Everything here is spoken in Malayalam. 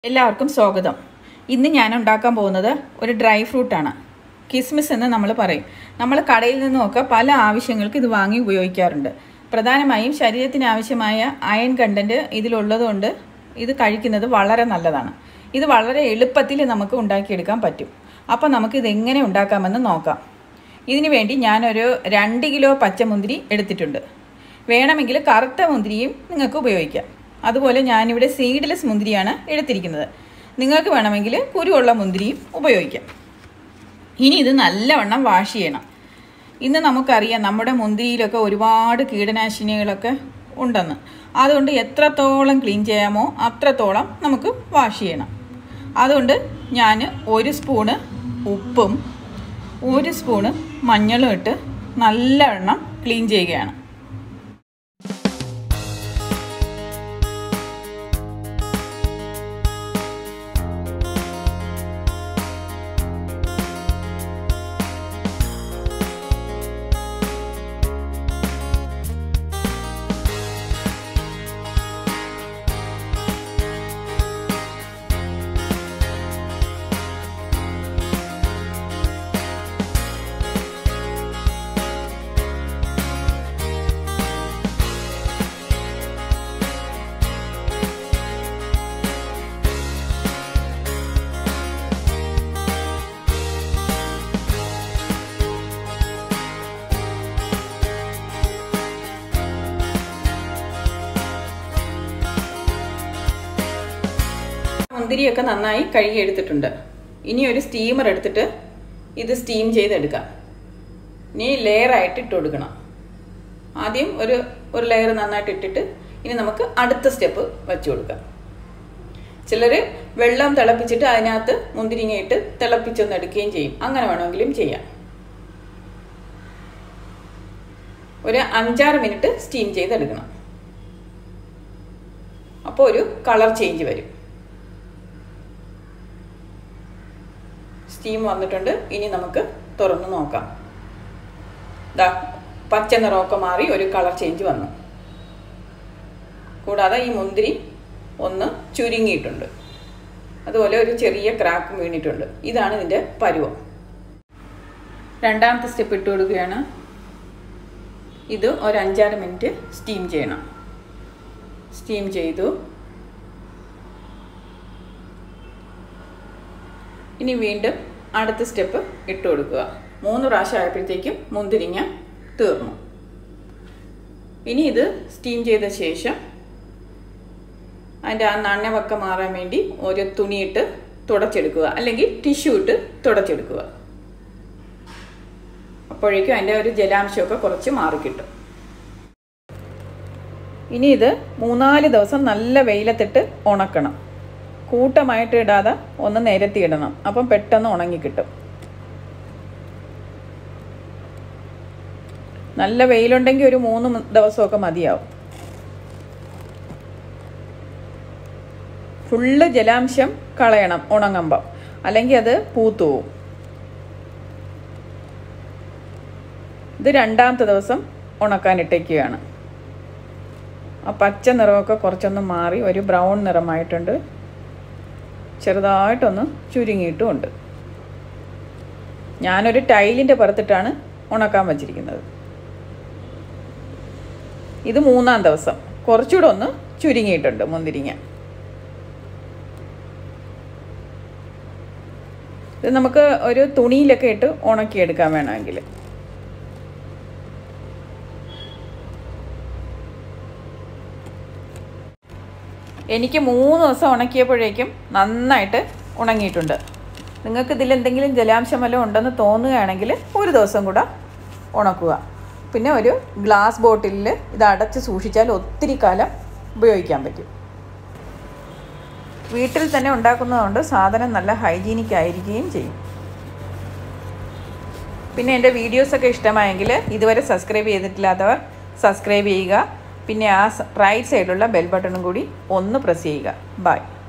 എല്ലാവർക്കും സ്വാഗതം ഇന്ന് ഞാൻ ഉണ്ടാക്കാൻ പോകുന്നത് ഒരു ഡ്രൈ ഫ്രൂട്ടാണ് കിസ്മിസ് എന്ന് നമ്മൾ പറയും നമ്മൾ കടയിൽ നിന്നുമൊക്കെ പല ആവശ്യങ്ങൾക്ക് ഇത് വാങ്ങി ഉപയോഗിക്കാറുണ്ട് പ്രധാനമായും ശരീരത്തിന് ആവശ്യമായ അയൺ കണ്ടൻറ്റ് ഇതിലുള്ളതുകൊണ്ട് ഇത് കഴിക്കുന്നത് വളരെ നല്ലതാണ് ഇത് വളരെ എളുപ്പത്തിൽ നമുക്ക് ഉണ്ടാക്കിയെടുക്കാൻ പറ്റും അപ്പോൾ നമുക്കിത് എങ്ങനെ ഉണ്ടാക്കാമെന്ന് നോക്കാം ഇതിനു വേണ്ടി ഞാനൊരു രണ്ട് കിലോ പച്ചമുന്തിരി എടുത്തിട്ടുണ്ട് വേണമെങ്കിൽ കറുത്ത മുന്തിരിയും നിങ്ങൾക്ക് ഉപയോഗിക്കാം അതുപോലെ ഞാനിവിടെ സീഡ്ലെസ് മുന്തിരിയാണ് എടുത്തിരിക്കുന്നത് നിങ്ങൾക്ക് വേണമെങ്കിൽ കുരുവുള്ള മുന്തിരിയും ഉപയോഗിക്കാം ഇനി ഇത് നല്ലവണ്ണം വാഷ് ചെയ്യണം ഇന്ന് നമുക്കറിയാം നമ്മുടെ മുന്തിരിയിലൊക്കെ ഒരുപാട് കീടനാശിനികളൊക്കെ ഉണ്ടെന്ന് അതുകൊണ്ട് എത്രത്തോളം ക്ലീൻ ചെയ്യാമോ അത്രത്തോളം നമുക്ക് വാഷ് ചെയ്യണം അതുകൊണ്ട് ഞാൻ ഒരു സ്പൂണ് ഉപ്പും ഒരു സ്പൂണ് മഞ്ഞളും ഇട്ട് നല്ലവണ്ണം ക്ലീൻ ചെയ്യുകയാണ് മുന്തിരിയൊക്കെ നന്നായി കഴുകി എടുത്തിട്ടുണ്ട് ഇനി ഒരു സ്റ്റീമർ എടുത്തിട്ട് ഇത് സ്റ്റീം ചെയ്തെടുക്കാം ഇനി ലെയറായിട്ട് ഇട്ട് കൊടുക്കണം ആദ്യം ഒരു ഒരു ലെയർ നന്നായിട്ട് ഇട്ടിട്ട് ഇനി നമുക്ക് അടുത്ത സ്റ്റെപ്പ് വെച്ചു കൊടുക്കാം ചിലർ വെള്ളം തിളപ്പിച്ചിട്ട് അതിനകത്ത് മുന്തിരിങ്ങ ഇട്ട് തിളപ്പിച്ചൊന്ന് എടുക്കുകയും ചെയ്യും അങ്ങനെ വേണമെങ്കിലും ചെയ്യാം ഒരു അഞ്ചാറ് മിനിറ്റ് സ്റ്റീം ചെയ്തെടുക്കണം അപ്പോൾ ഒരു കളർ ചേഞ്ച് വരും സ്റ്റീം വന്നിട്ടുണ്ട് ഇനി നമുക്ക് തുറന്ന് നോക്കാം ദാ പച്ച നിറമൊക്കെ മാറി ഒരു കളർ ചേഞ്ച് വന്നു കൂടാതെ ഈ മുന്തിരി ഒന്ന് ചുരുങ്ങിയിട്ടുണ്ട് അതുപോലെ ഒരു ചെറിയ ക്രാക്ക് വീണിട്ടുണ്ട് ഇതാണ് ഇതിൻ്റെ പരുവം രണ്ടാമത്തെ സ്റ്റെപ്പ് ഇട്ട് കൊടുക്കുകയാണ് ഇത് ഒരു അഞ്ചാറ് മിനിറ്റ് സ്റ്റീം ചെയ്യണം സ്റ്റീം ചെയ്തു ഇനി വീണ്ടും അടുത്ത സ്റ്റെപ്പ് ഇട്ട് കൊടുക്കുക മൂന്ന് പ്രാവശ്യം ആയപ്പോഴത്തേക്കും മുന്തിരിങ്ങ തീർന്നു ഇനി ഇത് സ്റ്റീം ചെയ്ത ശേഷം അതിൻ്റെ ആ നനവൊക്കെ മാറാൻ വേണ്ടി ഒരു തുണിയിട്ട് തുടച്ചെടുക്കുക അല്ലെങ്കിൽ ടിഷ്യൂ ഇട്ട് തുടച്ചെടുക്കുക അപ്പോഴേക്കും അതിൻ്റെ ഒരു ജലാംശമൊക്കെ കുറച്ച് മാറിക്കിട്ടും ഇനി ഇത് മൂന്നാല് ദിവസം നല്ല വെയിലത്തിട്ട് ഉണക്കണം കൂട്ടമായിട്ട് ഇടാതെ ഒന്ന് നിരത്തി ഇടണം അപ്പം പെട്ടെന്ന് ഉണങ്ങി കിട്ടും നല്ല വെയിലുണ്ടെങ്കിൽ ഒരു മൂന്ന് ദിവസമൊക്കെ മതിയാവും ഫുള്ള് ജലാംശം കളയണം ഉണങ്ങുമ്പം അല്ലെങ്കിൽ അത് പൂത്തു പോവും ഇത് രണ്ടാമത്തെ ദിവസം ഉണക്കാനിട്ടേക്കുകയാണ് ആ പച്ച നിറമൊക്കെ കുറച്ചൊന്ന് മാറി ഒരു ബ്രൗൺ നിറമായിട്ടുണ്ട് ചെറുതായിട്ടൊന്ന് ചുരുങ്ങിയിട്ടുമുണ്ട് ഞാനൊരു ടൈലിൻ്റെ പുറത്തിട്ടാണ് ഉണക്കാൻ വച്ചിരിക്കുന്നത് ഇത് മൂന്നാം ദിവസം കുറച്ചുകൂടെ ഒന്ന് ചുരുങ്ങിയിട്ടുണ്ട് മുന്തിരിങ്ങ ഇത് നമുക്ക് ഒരു തുണിയിലൊക്കെ ഇട്ട് ഉണക്കിയെടുക്കാൻ വേണമെങ്കിൽ എനിക്ക് മൂന്ന് ദിവസം ഉണക്കിയപ്പോഴേക്കും നന്നായിട്ട് ഉണങ്ങിയിട്ടുണ്ട് നിങ്ങൾക്ക് ഇതിൽ എന്തെങ്കിലും ജലാംശം വല്ലതും ഉണ്ടെന്ന് തോന്നുകയാണെങ്കിൽ ഒരു ദിവസം കൂടെ ഉണക്കുക പിന്നെ ഒരു ഗ്ലാസ് ബോട്ടിലിൽ ഇത് അടച്ച് സൂക്ഷിച്ചാൽ ഒത്തിരി കാലം ഉപയോഗിക്കാൻ പറ്റും വീട്ടിൽ തന്നെ ഉണ്ടാക്കുന്നതുകൊണ്ട് സാധനം നല്ല ഹൈജീനിക് ആയിരിക്കുകയും ചെയ്യും പിന്നെ എൻ്റെ വീഡിയോസൊക്കെ ഇഷ്ടമായെങ്കിൽ ഇതുവരെ സബ്സ്ക്രൈബ് ചെയ്തിട്ടില്ലാത്തവർ സബ്സ്ക്രൈബ് ചെയ്യുക പിന്നെ ആ റൈറ്റ് സൈഡിലുള്ള ബെൽ ബട്ടണും കൂടി ഒന്ന് പ്രസ് ചെയ്യുക ബൈ